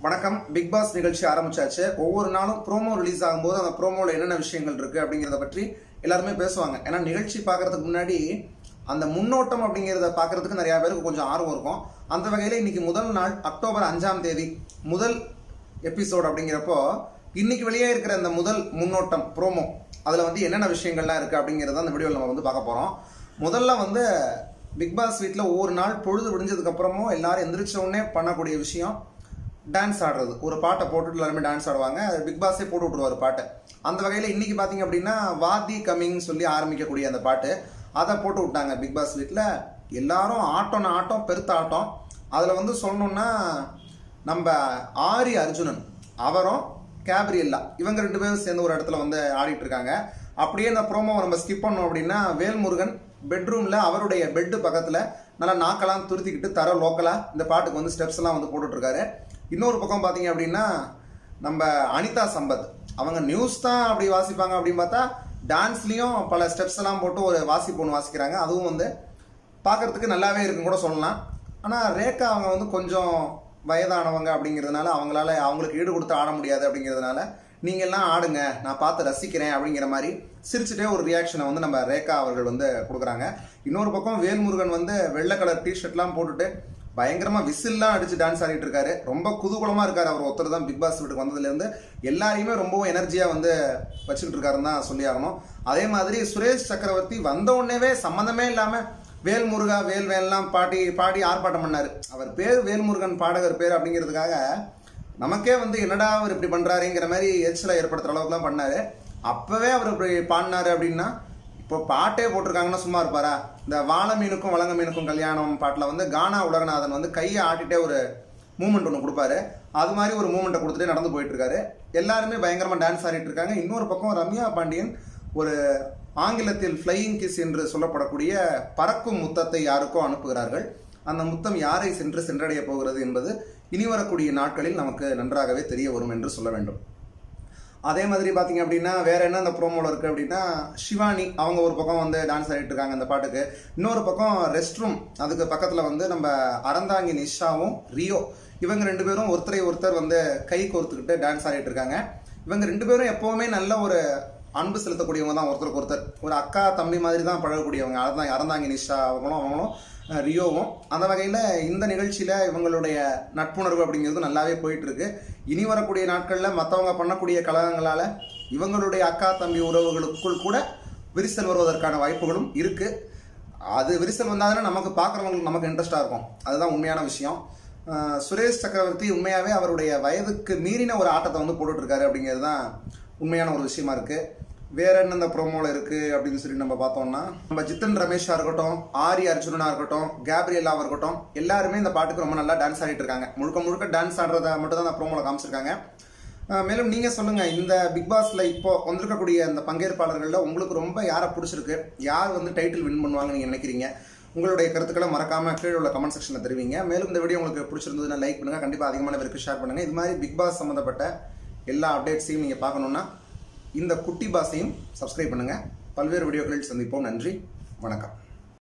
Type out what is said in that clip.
வணக்கம் big pass நிகழ்ச்சி ஆரம்பிச்சாச்சு ஒவ்வொரு நாளும் ப்ரோமோ ரிலீஸ் ஆகும்போது அந்த ப்ரோமோல என்னென்ன விஷயங்கள் இருக்கு அப்படிங்கிறத பற்றி எல்லாருமே பேசுவாங்க ஏன்னா நிகழ்ச்சி பார்க்கறதுக்கு முன்னாடி அந்த முன்னோட்டம் அப்படிங்கிறத பார்க்கறதுக்கு நிறைய பேருக்கு கொஞ்சம் ஆர்வம் இருக்கும் அந்த வகையில் இன்னைக்கு முதல் நாள் அக்டோபர் அஞ்சாம் தேதி முதல் எபிசோட் அப்படிங்கிறப்போ இன்னைக்கு வெளியே இருக்கிற இந்த முதல் முன்னோட்டம் ப்ரோமோ அதில் வந்து என்னென்ன விஷயங்கள்லாம் இருக்குது அப்படிங்கிறத அந்த வீடியோவில் நம்ம வந்து பார்க்க போகிறோம் முதல்ல வந்து பிக் பாஸ் வீட்டில் ஒவ்வொரு நாள் பொழுது விடிஞ்சதுக்கு அப்புறமும் எல்லாரும் எந்திரிச்ச உடனே பண்ணக்கூடிய விஷயம் டான்ஸ் ஆடுறது ஒரு பாட்டை போட்டுட்டு எல்லாருமே டான்ஸ் ஆடுவாங்க அது பிக் பாஸே போட்டு விட்ருவாரு பாட்டை அந்த வகையில் இன்னைக்கு பார்த்தீங்க அப்படின்னா வாதி கமிங் சொல்லி ஆரம்பிக்கக்கூடிய அந்த பாட்டு அதை போட்டு விட்டாங்க பிக் பாஸ் வீட்டில் எல்லாரும் ஆட்டம்னா ஆட்டம் பெருத்த ஆட்டம் அதில் வந்து சொல்லணும்னா நம்ம ஆரி அர்ஜுனன் அவரும் கேப்ரியல்லா இவங்க ரெண்டு பேரும் சேர்ந்து ஒரு இடத்துல வந்து ஆடிட்டு இருக்காங்க அப்படியே இந்த ப்ரோமோவை நம்ம ஸ்கிப் பண்ணோம் அப்படின்னா வேல்முருகன் பெட்ரூம்ல அவருடைய பெட்டு பக்கத்துல நல்லா நாக்கெல்லாம் துருத்திக்கிட்டு தர லோக்கலா இந்த பாட்டுக்கு வந்து ஸ்டெப்ஸ் எல்லாம் வந்து போட்டுட்டு இருக்காரு இன்னொரு பக்கம் பாத்தீங்க அப்படின்னா நம்ம அனிதா சம்பத் அவங்க நியூஸ் தான் அப்படி வாசிப்பாங்க அப்படின்னு பார்த்தா டான்ஸ்லயும் பல ஸ்டெப்ஸ் எல்லாம் போட்டு ஒரு வாசிப்பு ஒன்று வாசிக்கிறாங்க அதுவும் வந்து பார்க்கறதுக்கு நல்லாவே இருக்குன்னு கூட சொல்லலாம் ஆனால் ரேகா அவங்க வந்து கொஞ்சம் வயதானவங்க அப்படிங்கிறதுனால அவங்களால அவங்களுக்கு ஈடு கொடுத்து ஆட முடியாது அப்படிங்கிறதுனால நீங்க எல்லாம் ஆடுங்க நான் பார்த்து ரசிக்கிறேன் அப்படிங்கிற மாதிரி சிரிச்சுட்டே ஒரு ரியாக்ஷனை வந்து நம்ம ரேகா அவர்கள் வந்து கொடுக்குறாங்க இன்னொரு பக்கம் வேல்முருகன் வந்து வெள்ளை கலர் டிஷர்ட்லாம் போட்டுட்டு பயங்கரமா விசில்லாம் அடிச்சு டான்ஸ் ஆடிட்டு இருக்காரு ரொம்ப குதூகலமா இருக்காரு அவர் ஒருத்தர் தான் பிக் பாஸ் வீட்டுக்கு வந்ததுல இருந்து எல்லாரையுமே ரொம்பவும் எனர்ஜியா வந்து வச்சுக்கிட்டு இருக்காருன்னு தான் சொல்லி ஆகணும் அதே மாதிரி சுரேஷ் சக்கரவர்த்தி வந்த உடனேவே சம்மந்தமே இல்லாம வேல் முருகா வேல் வேல்லாம் பாட்டி பாடி ஆர்ப்பாட்டம் பண்ணாரு அவர் பேர் வேல்முருகன் பாடகர் பேர் அப்படிங்கிறதுக்காக நமக்கே வந்து என்னடா அவர் இப்படி பண்றாருங்கிற மாதிரி எரிச்சலை ஏற்படுத்துற அளவுக்கு தான் பண்ணாரு அப்பவே அவர் இப்படி பாடினாரு அப்படின்னா இப்போ பாட்டே போட்டிருக்காங்கன்னா சும்மா இருப்பாரா இந்த வாழை மீனுக்கும் வளங்க மீனுக்கும் கல்யாணம் பாட்டில் வந்து கானா உலகநாதன் வந்து கையை ஆட்டிட்டே ஒரு மூமெண்ட் ஒன்று கொடுப்பாரு அது மாதிரி ஒரு மூமெண்ட்டை கொடுத்துட்டே நடந்து போயிட்டு இருக்காரு எல்லாருமே பயங்கரமா டான்ஸ் ஆடிட்டு இருக்காங்க இன்னொரு பக்கம் ரம்யா பாண்டியன் ஒரு ஆங்கிலத்தில் ஃப்ளையிங் கிஸ் என்று சொல்லப்படக்கூடிய பறக்கும் முத்தத்தை யாருக்கோ அனுப்புகிறார்கள் அந்த முத்தம் யாரை சென்று சென்றடைய போகிறது என்பது இனி வரக்கூடிய நாட்களில் நமக்கு நன்றாகவே தெரிய வரும் என்று சொல்ல வேண்டும் அதே மாதிரி பார்த்தீங்க அப்படின்னா வேற என்ன அந்த ப்ரோமோல இருக்கு அப்படின்னா சிவானி அவங்க ஒரு பக்கம் வந்து டான்ஸ் ஆடிட்டு இருக்காங்க அந்த பாட்டுக்கு இன்னொரு பக்கம் ரெஸ்ட் ரூம் அதுக்கு பக்கத்துல வந்து நம்ம அறந்தாங்கி நிஷாவும் ரியோ இவங்க ரெண்டு பேரும் ஒருத்தரை ஒருத்தர் வந்து கை கோர்த்துக்கிட்டு டான்ஸ் ஆடிட்டு இருக்காங்க இவங்க ரெண்டு பேரும் எப்பவுமே நல்ல ஒரு அன்பு செலுத்தக்கூடியவங்க தான் ஒருத்தருக்கு ஒருத்தர் ஒரு அக்கா தம்பி மாதிரி தான் பழகக்கூடியவங்க அறந்தாங்க அறந்தாங்கி நிஷா அவங்களும் அவங்களும் அஹ், ரியோவும் அந்த வகையில் இந்த நிகழ்ச்சியில் இவங்களுடைய நட்புணர்வு அப்படிங்கிறது நல்லாவே போயிட்டு இருக்கு இனி வரக்கூடிய நாட்களில் மற்றவங்க பண்ணக்கூடிய கலகங்களால் இவங்களுடைய அக்கா தம்பி உறவுகளுக்குள் கூட விரிசல் வருவதற்கான வாய்ப்புகளும் இருக்கு அது விரிசல் வந்தாதானே நமக்கு பார்க்குறவங்களுக்கு நமக்கு இன்ட்ரெஸ்டாக இருக்கும் அதுதான் உண்மையான விஷயம் அஹ், சுரேஷ் சக்கரவர்த்தி உண்மையாகவே அவருடைய வயதுக்கு மீறின ஒரு ஆட்டத்தை வந்து போட்டுட்டு இருக்காரு அப்படிங்கிறது தான் உண்மையான ஒரு விஷயமா இருக்கு வேற என்ன இந்த ப்ரோமோல இருக்கு அப்படின்னு சொல்லி நம்ம பார்த்தோம்னா நம்ம ஜித்தன் ரமேஷா இருக்கட்டும் ஆரி அர்ஜுனனா இருக்கட்டும் கேப்ரியலாவா இருக்கட்டும் எல்லாருமே இந்த பாட்டுக்கு ரொம்ப நல்லா டான்ஸ் ஆடிட்டு இருக்காங்க முழுக்க முழுக்க டான்ஸ் ஆடுறத மட்டும் தான் இந்த ப்ரோமோல காமிச்சிருக்காங்க அஹ் மேலும் நீங்க சொல்லுங்க இந்த பிக் பாஸ்ல இப்போ வந்திருக்கக்கூடிய இந்த பங்கேற்பாளர்கள்ல உங்களுக்கு ரொம்ப யாரை பிடிச்சிருக்கு யார் வந்து டைட்டில் வின் பண்ணுவாங்க நீங்க நினைக்கிறீங்க உங்களுடைய கருத்துக்களை மறக்காம கீழே உள்ள கமெண்ட் செக்ஷன்ல தெரிவிங்க மேலும் இந்த வீடியோ உங்களுக்கு பிடிச்சிருந்ததுன்னா லைக் பண்ணுங்க கண்டிப்பா அதிகமான பேருக்கு ஷேர் பண்ணுங்க இது மாதிரி பிக் பாஸ் சம்பந்தப்பட்ட எல்லா அப்டேட்ஸையும் நீங்க பார்க்கணும்னா இந்த குட்டி பாஸையும் சப்ஸ்கிரைப் பண்ணுங்க பல்வேறு வீடியோக்களில் சந்திப்போம் நன்றி வணக்கம்